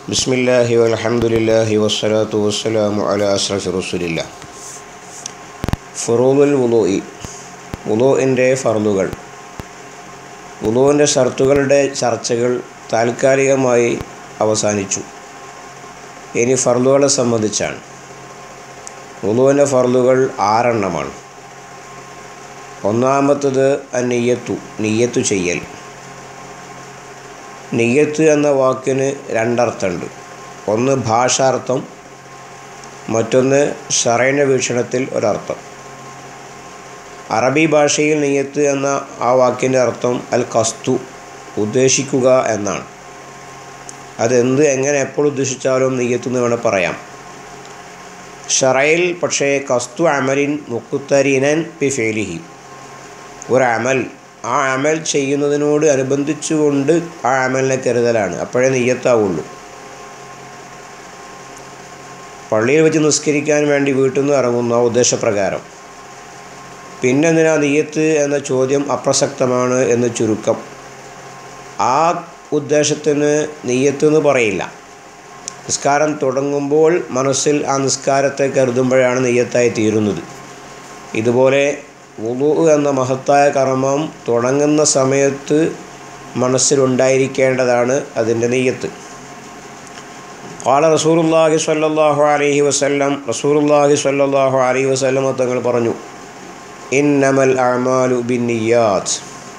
ബിസ്മില്ലാഹി വൽഹംദുലില്ലാഹി വസ്സലാത്തു വസ്സലാമു അലാ അഷ്റഫി റസൂലില്ല ഫുറൂദുൽ വുളൂഇ വുളൂഇൻ്റെ ഫർദുകൾ വുളൂവിൻ്റെ ഷർത്തുകളുടെ ചർച്ചകൾ താൽക്കാലികമായി അവസാനിച്ചു ഇനി ഫർദുകളെ സംബന്ധിച്ചാണ് വുളൂവിൻ്റെ ഫർദുകൾ ആറെണ്ണമാണ് ഒന്നാമത്തത് അനിയ്യത്തു നിയ്യത്തു ചെയ്യൽ നിയ്യത്ത് എന്ന വാക്കിന് രണ്ടർത്ഥമുണ്ട് ഒന്ന് ഭാഷാർത്ഥം മറ്റൊന്ന് ഷറൈന വീക്ഷണത്തിൽ ഒരർത്ഥം അറബി ഭാഷയിൽ നെയ്യത്ത് എന്ന ആ വാക്കിൻ്റെ അർത്ഥം അൽ കസ്തു ഉദ്ദേശിക്കുക എന്നാണ് അതെന്ത് എങ്ങനെ എപ്പോൾ ഉദ്ദേശിച്ചാലും നെയ്യത്ത് എന്ന് വേണം പറയാം ഷറയിൽ പക്ഷേ കസ്തു അമലിൻ മുക്കുത്തരീനൻ പി ഫേലിഹി ഒരു അമൽ ആ അമൽ ചെയ്യുന്നതിനോട് അനുബന്ധിച്ചുകൊണ്ട് ആ അമലിനെ കരുതലാണ് അപ്പോഴേ നെയ്യത്താവുള്ളൂ പള്ളിയിൽ വെച്ച് നിസ്കരിക്കാൻ വേണ്ടി വീട്ടിൽ നിന്ന് ഇറങ്ങുന്ന ഉദ്ദേശപ്രകാരം പിന്നെ എന്തിനാ നെയ്യത്ത് എന്ന ചോദ്യം അപ്രസക്തമാണ് എന്ന് ചുരുക്കം ആ ഉദ്ദേശത്തിന് നെയ്യത്ത് എന്ന് പറയില്ല നിസ്കാരം തുടങ്ങുമ്പോൾ മനസ്സിൽ ആ നിസ്കാരത്തെ കരുതുമ്പോഴാണ് നെയ്യത്തായി തീരുന്നത് ഇതുപോലെ വുളു എന്ന മഹത്തായ കർമ്മം തുടങ്ങുന്ന സമയത്ത് മനസ്സിലുണ്ടായിരിക്കേണ്ടതാണ് അതിൻ്റെ നെയ്യത്ത് കാല റസൂലുല്ലാഹി സ്വല്ലല്ലാഹു അലൈഹി വസല്ലം റസൂലുല്ലാഹി സ്വല്ലല്ലാഹു അലൈഹി വസല്ലം തങ്ങൾ പറഞ്ഞു ഇന്നമൽ അമാലു ബിന്നിയാത്ത്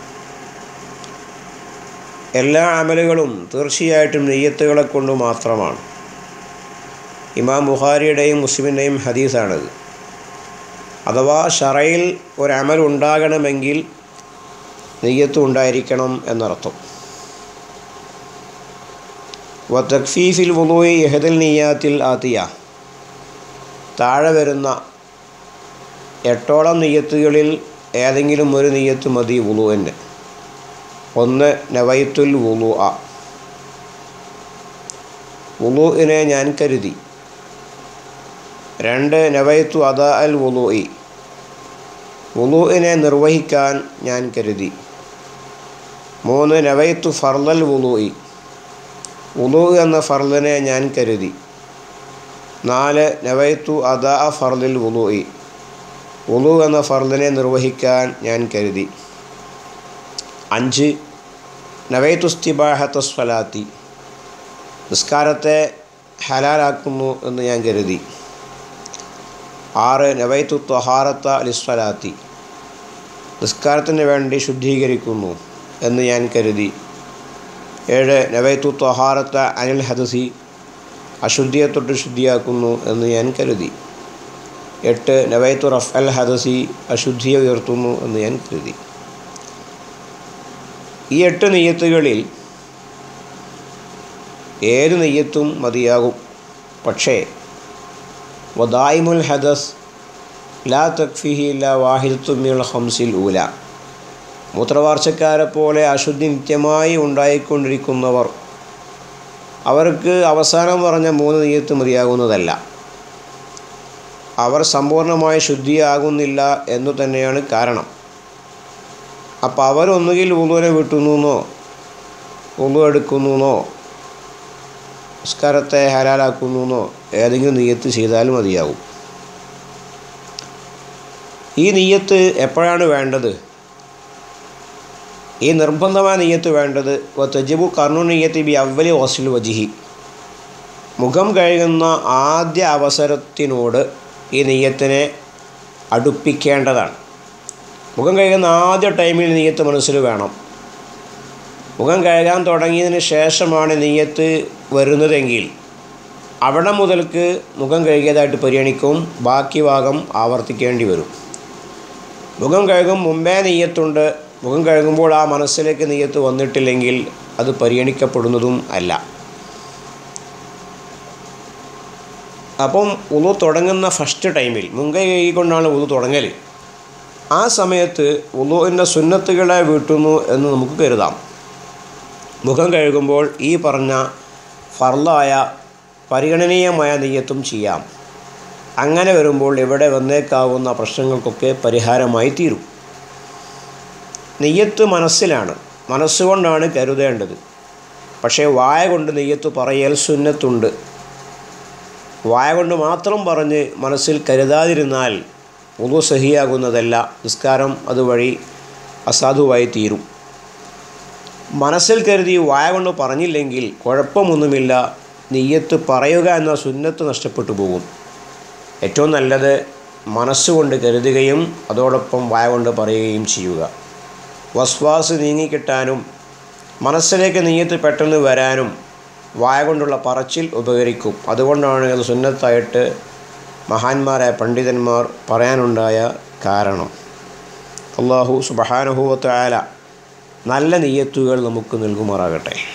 എല്ലാ അമലുകളും തീർച്ചയായിട്ടും നെയ്യത്തുകളെ കൊണ്ട് മാത്രമാണ് ഇമാം ബുഖാരിയുടെയും മുസ്ലിമിൻ്റെയും ഹദീസാണത് അഥവാ ഷറയിൽ ഒരമൽ ഉണ്ടാകണമെങ്കിൽ നെയ്യത്ത് ഉണ്ടായിരിക്കണം എന്നർത്ഥം വ തക്ഫീഫിൽ വുളൂയി യഹദൽ നെയ്യാത്തിൽ ആത്തിയ താഴെ വരുന്ന എട്ടോളം നെയ്യത്തുകളിൽ ഏതെങ്കിലും ഒരു നെയ്യത്ത് മതി വുളുവിന് ഒന്ന് നവൈത്തുൽ വുളു ആ വുളുവിനെ ഞാൻ കരുതി രണ്ട് നവൈത്തു അദ അൽ വുളുഇ വുളുഇനെ നിർവഹിക്കാൻ ഞാൻ കരുതി മൂന്ന് നവൈത്തു ഫർലൽ വുളുഇ വുളു എന്ന ഫർലിനെ ഞാൻ കരുതി നാല് നവൈത്തു അദ ഫർലിൽ വുളുഇ വുളു എന്ന ഫർലിനെ നിർവഹിക്കാൻ ഞാൻ കരുതി അഞ്ച് നവൈത്തുസ്തിബാഹത്ത സ്വലാത്തി നിസ്കാരത്തെ ഹലാലാക്കുന്നു എന്ന് ഞാൻ കരുതി ആറ് നവൈത്തു ത്വഹാറത്ത അലിസ്വലാത്തി നിസ്കാരത്തിന് വേണ്ടി ശുദ്ധീകരിക്കുന്നു എന്ന് ഞാൻ കരുതി ഏഴ് നവൈത്തു ത്വഹാറത്ത അനിൽ ഹദസി അശുദ്ധിയെ തൊട്ട് ശുദ്ധിയാക്കുന്നു എന്ന് ഞാൻ കരുതി എട്ട് നവൈത്തു റഫ് അൽ ഹദസി അശുദ്ധിയെ ഉയർത്തുന്നു എന്ന് ഞാൻ കരുതി ഈ എട്ട് നെയ്യത്തുകളിൽ ഏത് നെയ്യത്തും മതിയാകും പക്ഷേ വദായിമുൽ ഹദസ് ലാ തക്ഫിഹി ല വാഹിദത്തുമ്മിൾ ഹംസിൽ ഊല മൂത്രവാർച്ചക്കാരെ പോലെ അശുദ്ധി നിത്യമായി ഉണ്ടായിക്കൊണ്ടിരിക്കുന്നവർ അവർക്ക് അവസാനം പറഞ്ഞ മൂന്ന് നെയ്യത്ത് മതിയാകുന്നതല്ല അവർ സമ്പൂർണ്ണമായി ശുദ്ധിയാകുന്നില്ല എന്നു തന്നെയാണ് കാരണം അപ്പോൾ അവരൊന്നുകിൽ ഉളുവിനെ വിട്ടുന്നോ ഉളു എടുക്കുന്നോ നിസ്കാരത്തെ ഹലാലാക്കുന്നോ ഏതെങ്കിലും നെയ്യത്ത് ചെയ്താലും മതിയാവും ഈ നെയ്യത്ത് എപ്പോഴാണ് വേണ്ടത് ഈ നിർബന്ധമായ നെയ്യത്ത് വേണ്ടത് തെജിബു കർണു നെയ്യത്ത് ബി അവലി വസിൽ വജിഹി മുഖം കഴുകുന്ന ആദ്യ അവസരത്തിനോട് ഈ നെയ്യത്തിനെ അടുപ്പിക്കേണ്ടതാണ് മുഖം കഴുകുന്ന ആദ്യ ടൈമിൽ നെയ്യത്ത് മനസ്സിൽ വേണം മുഖം കഴുകാൻ തുടങ്ങിയതിന് ശേഷമാണ് നെയ്യത്ത് വരുന്നതെങ്കിൽ അവിടെ മുതൽക്ക് മുഖം കഴുകിയതായിട്ട് പരിഗണിക്കും ബാക്കി ഭാഗം ആവർത്തിക്കേണ്ടി വരും മുഖം കഴുകും മുമ്പേ നെയ്യത്തുണ്ട് മുഖം കഴുകുമ്പോൾ ആ മനസ്സിലേക്ക് നെയ്യത്ത് വന്നിട്ടില്ലെങ്കിൽ അത് പരിഗണിക്കപ്പെടുന്നതും അല്ല അപ്പം ഉളു തുടങ്ങുന്ന ഫസ്റ്റ് ടൈമിൽ മുൻകൈ കഴുകിക്കൊണ്ടാണ് ഉളു തുടങ്ങൽ ആ സമയത്ത് ഉളുവിൻ്റെ സുന്നത്തുകളെ വീട്ടുന്നു എന്ന് നമുക്ക് കരുതാം മുഖം കഴുകുമ്പോൾ ഈ പറഞ്ഞ ഫർലായ പരിഗണനീയമായ നെയ്യത്തും ചെയ്യാം അങ്ങനെ വരുമ്പോൾ ഇവിടെ വന്നേക്കാവുന്ന പ്രശ്നങ്ങൾക്കൊക്കെ പരിഹാരമായി തീരും നെയ്യത്ത് മനസ്സിലാണ് മനസ്സുകൊണ്ടാണ് കരുതേണ്ടത് പക്ഷേ വായ കൊണ്ട് നെയ്യത്ത് പറയൽ സുന്നത്തുണ്ട് വായ കൊണ്ട് മാത്രം പറഞ്ഞ് മനസ്സിൽ കരുതാതിരുന്നാൽ ഉതു സഹിയാകുന്നതല്ല നിസ്കാരം അതുവഴി അസാധുവായി തീരും മനസ്സിൽ കരുതി വായ കൊണ്ട് പറഞ്ഞില്ലെങ്കിൽ കുഴപ്പമൊന്നുമില്ല നെയ്യത്ത് പറയുക എന്ന സുന്നത്ത് നഷ്ടപ്പെട്ടു പോകും ഏറ്റവും നല്ലത് മനസ്സുകൊണ്ട് കരുതുകയും അതോടൊപ്പം വായ കൊണ്ട് പറയുകയും ചെയ്യുക വസ്വാസ് നീങ്ങിക്കിട്ടാനും മനസ്സിലേക്ക് നെയ്യത്ത് പെട്ടെന്ന് വരാനും വായ കൊണ്ടുള്ള പറച്ചിൽ ഉപകരിക്കും അതുകൊണ്ടാണ് അത് സുന്നത്തായിട്ട് മഹാന്മാരായ പണ്ഡിതന്മാർ പറയാനുണ്ടായ കാരണം അള്ളാഹു സുബഹാനുഭവത്തായ നല്ല നെയ്യത്തുകൾ നമുക്ക് നൽകുമാറാകട്ടെ